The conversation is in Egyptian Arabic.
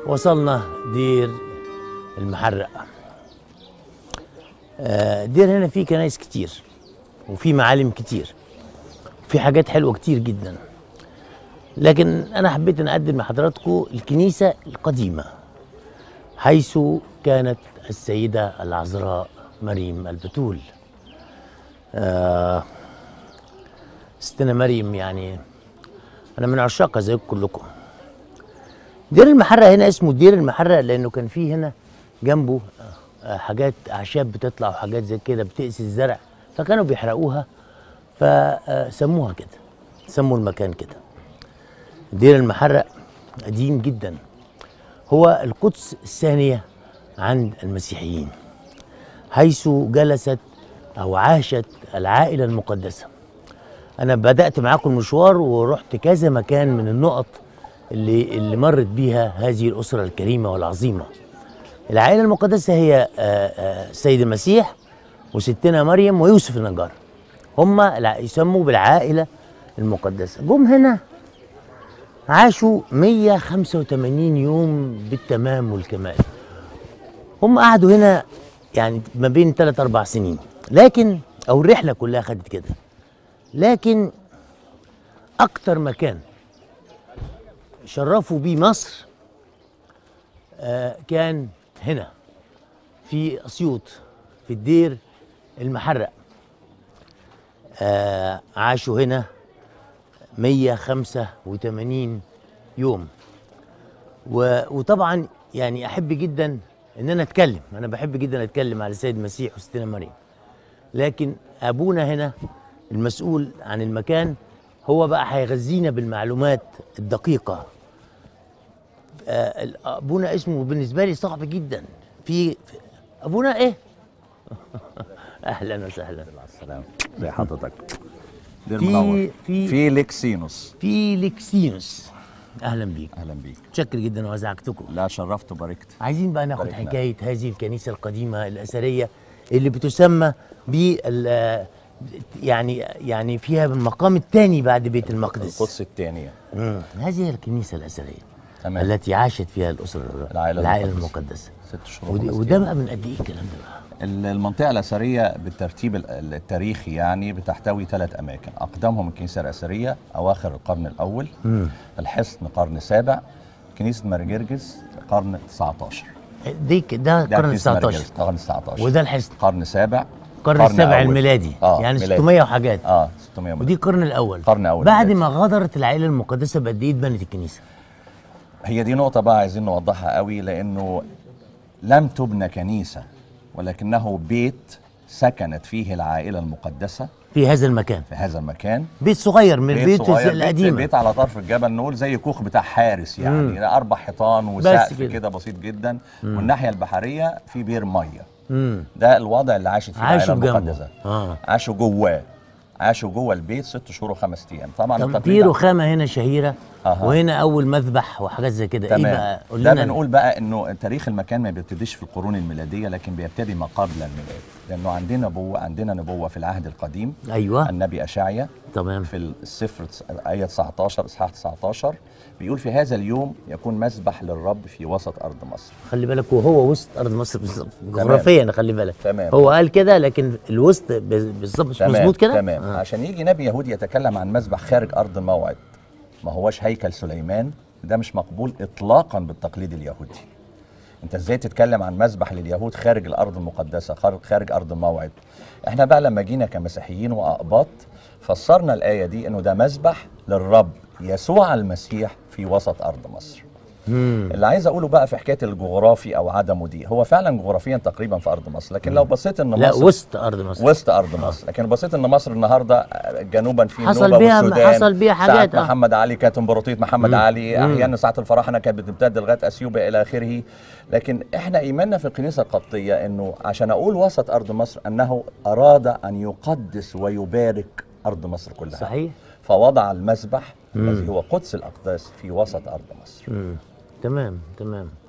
وصلنا دير المحرق آه، دير هنا فيه كنايس كتير وفي معالم كتير في حاجات حلوه كتير جدا لكن انا حبيت ان اقدم لحضراتكم الكنيسه القديمه حيث كانت السيده العذراء مريم البتول آه ستنا مريم يعني انا من عشاقها زيكم كلكم دير المحرق هنا اسمه دير المحرق لانه كان فيه هنا جنبه آه، حاجات اعشاب بتطلع وحاجات زي كده بتقسي الزرع فكانوا بيحرقوها فسموها كده سموا المكان كده دير المحرق قديم جدا هو القدس الثانية عند المسيحيين حيث جلست أو عاشت العائلة المقدسة أنا بدأت معاكم المشوار ورحت كذا مكان من النقط اللي اللي مرت بيها هذه الأسرة الكريمة والعظيمة العائلة المقدسة هي آه، آه، السيد المسيح وستنا مريم ويوسف النجار هم الع- يسموا بالعائلة المقدسة جم هنا عاشوا 185 يوم بالتمام والكمال هم قعدوا هنا يعني ما بين 3 4 سنين لكن او الرحله كلها خدت كده لكن اكتر مكان شرفوا بيه مصر آه كان هنا في اسيوط في الدير المحرق آه عاشوا هنا 185 يوم و... وطبعا يعني احب جدا ان انا اتكلم انا بحب جدا اتكلم على السيد المسيح وستنا مريم لكن ابونا هنا المسؤول عن المكان هو بقى هيغذينا بالمعلومات الدقيقه آه، ال- ابونا اسمه بالنسبه لي صعب جدا في في- ابونا ايه اهلا وسهلا على السلامة زي حضرتك دير في- منور في- فيليكسينوس فيليكسينوس اهلا بيك اهلا بيك متشكر جدا وازعجتكم لا شرفت وباركت عايزين بقى ناخد باركنا. حكايه هذه الكنيسه القديمه الاثريه اللي بتسمى بال يعني يعني فيها المقام الثاني بعد بيت المقدس القدس الثانية مم. هذه هي الكنيسه الاثريه تمام. التي عاشت فيها الاسره العائلة العائله المقدسة. المقدسه ست شهور ودي- وخمس وده أيام. بقى من قد ايه الكلام ده بقى ال- المنطقة الأثرية بالترتيب ال- التاريخي يعني بتحتوي ثلاث أماكن أقدمهم الكنيسة الأثرية أواخر القرن الأول الحصن قرن سابع كنيسة مرجرجس قرن 19 دي ك- ده ده القرن كنيسة 19 مرجرجس قرن 19 وده الحصن قرن سابع القرن السابع أول. الميلادي آه يعني ميلادي. 600 وحاجات اه 600 ودي القرن الاول القرن الأول بعد ميلادي. ما غادرت العائله المقدسه بقد ايه اتبنت الكنيسه هي دي نقطة بقى عايزين نوضحها قوي لأنه لم تبنى كنيسة ولكنه بيت سكنت فيه العائلة المقدسة في هذا المكان في هذا المكان بيت صغير من البيت صغير، بيت, القديمه بيت على طرف الجبل نقول زي كوخ بتاع حارس يعني أربع حيطان بس وسقف كده. كده بسيط جدا والناحية البحرية في بير مية مم. ده الوضع اللي عاشت فيه عاشوا العائلة بجنبه. المقدسة آه. عاشوا جواه عاشوا جوه البيت ست شهور وخمس أيام طبعا طب التقليد في رخامه هنا شهيره أها. وهنا اول مذبح وحاجات زي كده ايه تمام بقى قول ده لنا بنقول بقى انه تاريخ المكان ما بيبتديش في القرون الميلاديه لكن بيبتدي ما قبل الميلاد لانه عندنا نبوه عندنا نبوه في العهد القديم ايوه النبي اشعيا تمام في السفر تس- ايه 19 اصحاح 19 بيقول في هذا اليوم يكون مذبح للرب في وسط ارض مصر خلي بالك وهو وسط ارض مصر بالظبط جغرافيا خلي بالك تمام. هو قال كده لكن الوسط ب- بالظبط مش تمام مظبوط كده تمام آه. عشان يجي نبي يهودي يتكلم عن مذبح خارج ارض الموعد ما هوش هيكل سليمان ده مش مقبول اطلاقا بالتقليد اليهودي انت ازاي تتكلم عن مذبح لليهود خارج الارض المقدسه خارج, خارج ارض الموعد احنا بقى لما جينا كمسيحيين واقباط فسرنا الايه دي انه ده مذبح للرب يسوع المسيح في وسط ارض مصر اللي عايز اقوله بقى في حكايه الجغرافي او عدمه دي هو فعلا جغرافيا تقريبا في ارض مصر لكن لو بصيت ان لا مصر وسط ارض مصر وسط ارض مصر لكن بصيت ان مصر النهارده جنوبا في حصل النوبه بيها- والسودان حصل بيها حاجات، ساعة آه. محمد علي كانت امبراطوريه محمد علي احيانا ساعه الفراعنه كانت بتمتد لغايه اثيوبيا الى اخره لكن احنا ايماننا في الكنيسه القبطيه انه عشان اقول وسط ارض مصر انه اراد ان يقدس ويبارك ارض مصر كلها صحيح فوضع المذبح الذي هو قدس الاقداس في وسط ارض مصر مم. تمام تمام